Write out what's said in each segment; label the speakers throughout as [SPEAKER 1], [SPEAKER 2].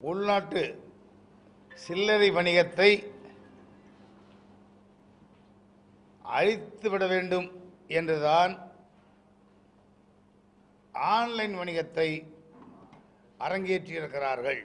[SPEAKER 1] உள்நாட்டு சில்லறை வணிகத்தை அழித்துவிட வேண்டும் என்றுதான் ஆன்லைன் வணிகத்தை அரங்கேற்றியிருக்கிறார்கள்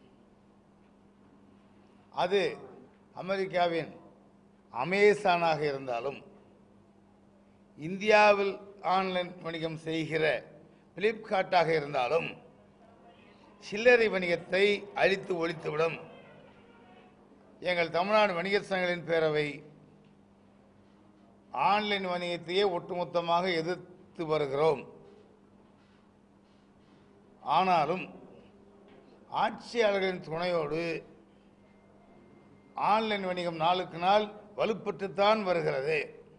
[SPEAKER 1] அது அமெரிக்காவின் அமேசானாக இருந்தாலும் இந்தியாவில் ஆன்லைன் வணிகம் செய்கிற பிளிப்கார்ட்டாக இருந்தாலும் சில்லறை வணிகத்தை அழித்து ஒழித்துவிடும் எங்கள் தமிழ்நாடு வணிகர் சங்கங்களின் பேரவை ஆன்லைன் வணிகத்தையே ஒட்டுமொத்தமாக எதிர்த்து வருகிறோம் ஆனாலும் ஆட்சியாளர்களின் துணையோடு ஆன்லைன் வணிகம் நாளுக்கு நாள் வலுப்பட்டுத்தான் வருகிறது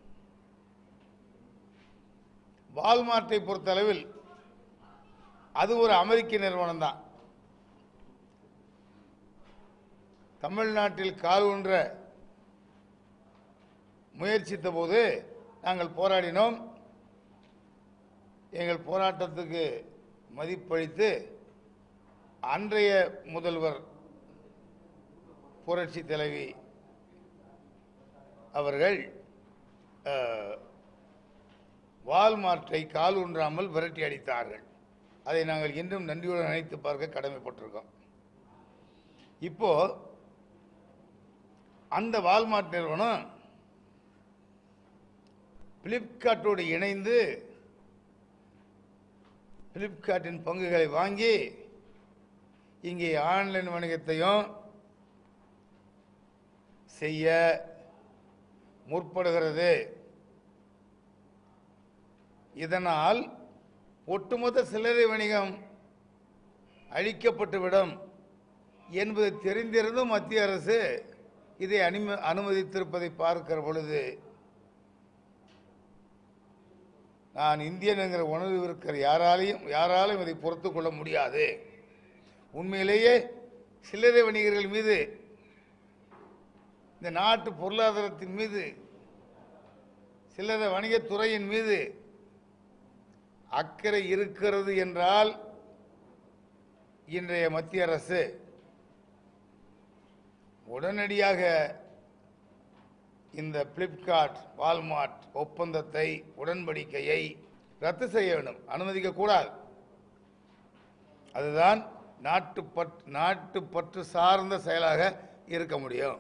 [SPEAKER 1] வால்மார்ட்டை பொறுத்தளவில் அது ஒரு அமெரிக்க நிறுவனம் தான் தமிழ்நாட்டில் கால் ஊன்ற முயற்சித்த போது நாங்கள் போராடினோம் எங்கள் போராட்டத்துக்கு மதிப்பளித்து அன்றைய முதல்வர் புரட்சி தலைவி அவர்கள் அஹ், வால்மார்ட்டை கால் ஊன்றாமல் விரட்டி அடித்தார்கள் அதை நாங்கள் இன்றும் நன்றியுடன் நினைத்து பார்க்க கடமைப்பட்டிருக்கோம் இப்போ அந்த வால்மார்ட் நிறுவனம் பிளிப்கார்ட்டோடு இணைந்து பிளிப்கார்ட்டின் பங்குகளை வாங்கி இங்கே ஆன்லைன் வணிகத்தையும் செய்ய முற்படுகிறது இதனால் ஒட்டுமொத்த சில்லறை வணிகம் அழிக்கப்பட்டுவிடும் என்பது தெரிந்திருந்தும் மத்திய அரசு இதை அனும அனுமதித்திருப்பதை பார்க்கிற பொழுது நான் இந்தியன் என்கிற உணர்வு இருக்கிற யாராலையும் யாராலும் இதை பொறுத்து கொள்ள முடியாது உண்மையிலேயே சில்லறை வணிகர்கள் மீது இந்த நாட்டு பொருளாதாரத்தின் மீது சில்லறை வணிகத்துறையின் மீது அக்கறை இருக்கிறது என்றால் இன்றைய மத்திய அரசு உடனடியாக இந்த பிளிப்கார்ட் வால்மார்ட் ஒப்பந்தத்தை உடன்படிக்கையை ரத்து செய்ய வேண்டும் அனுமதிக்க கூடாது அதுதான் நாட்டுப்பற் நாட்டுப்பற்று சார்ந்த செயலாக இருக்க முடியும்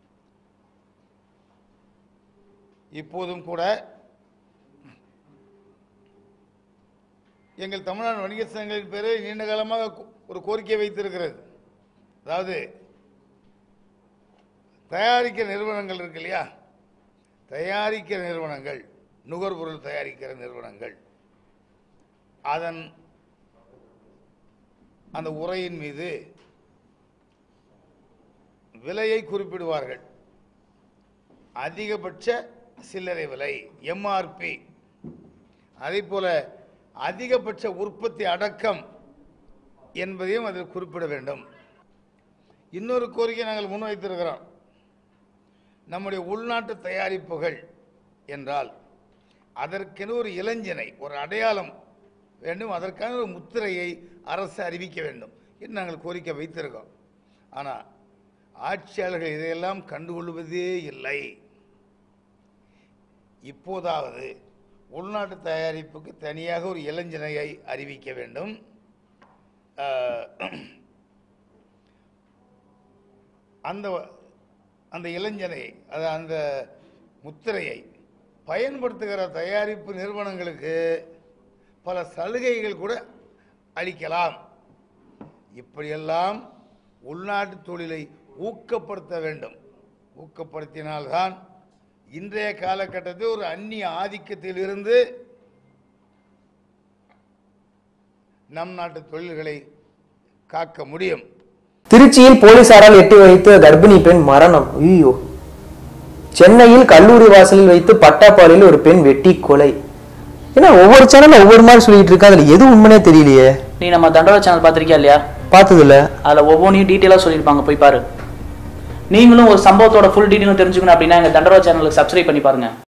[SPEAKER 1] இப்போதும் கூட எங்கள் தமிழ்நாடு வணிக சங்கங்களின் பேரை நீண்ட காலமாக கோ- ஒரு கோரிக்கை வைத்திருக்கிறது அதாவது தயாரிக்கிற நிறுவனங்கள் இருக்கு இல்லையா தயாரிக்கிற நிறுவனங்கள் நுகர்பொருள் தயாரிக்கிற நிறுவனங்கள் அதன் அந்த உரையின் மீது விலையை குறிப்பிடுவார்கள் அதிகபட்ச சில்லறை விலை எம்ஆர்பி அதே போல அதிகபட்ச உற்பத்தி அடக்கம் என்பதையும் அதில் குறிப்பிட வேண்டும் இன்னொரு கோரிக்கை நாங்கள் முன்வைத்திருக்கிறோம் நம்முடைய உள்நாட்டு தயாரிப்புகள் என்றால் அதற்கென ஒரு இளைஞனை ஒரு அடையாளம் வேண்டும் அதற்கான ஒரு முத்திரையை அரசு அறிவிக்க வேண்டும் என்று நாங்கள் கோரிக்கை வைத்திருக்கோம் ஆனால் ஆட்சியாளர்கள் இதையெல்லாம் கண்டுகொள்வதே இல்லை இப்போதாவது உள்நாட்டு தயாரிப்புக்கு தனியாக ஒரு இளைஞனையை அறிவிக்க வேண்டும் அஹ், அந்த அந்த இளைஞனை அது அந்த முத்திரையை பயன்படுத்துகிற தயாரிப்பு நிறுவனங்களுக்கு பல சலுகைகள் கூட அளிக்கலாம் இப்படியெல்லாம் உள்நாட்டு தொழிலை ஊக்கப்படுத்த வேண்டும் ஊக்கப்படுத்தினால்தான் இன்றைய காலகட்டத்தில் ஒரு அந்நிய ஆதிக்கத்தில் இருந்து நம் நாட்டு தொழில்களை காக்க முடியும்
[SPEAKER 2] திருச்சியில் போலீசாரால் எட்டி வைத்து கர்ப்பிணி பெண் மரணம் ஐயோ சென்னையில் கல்லூரி வாசலில் வைத்து பட்டாப்பாலையில் ஒரு பெண் வெட்டி கொலை ஏன்னா ஒவ்வொரு சேனல்ல ஒவ்வொரு மாதிரி சொல்லிட்டு இருக்கா அதுல எது உண்மைனே தெரியலையே
[SPEAKER 3] நீ நம்ம தண்டோர சேனல் பார்த்திருக்கியா இல்லையா
[SPEAKER 2] பார்த்தது இல்ல
[SPEAKER 3] அதில் ஒவ்வொன்றையும் டீட்டெயிலாக சொல்லியிருப்பாங்க போய் பாரு நீங்களும் ஒரு சம்பவத்தோட ஃபுல் டீட்டெயிலும் தெரிஞ்சுக்கணும் அப்படின்னா எங்கள் தண்டோர சேனலுக்கு சப்ஸ்கிரைப் பண்ணி பாருங்க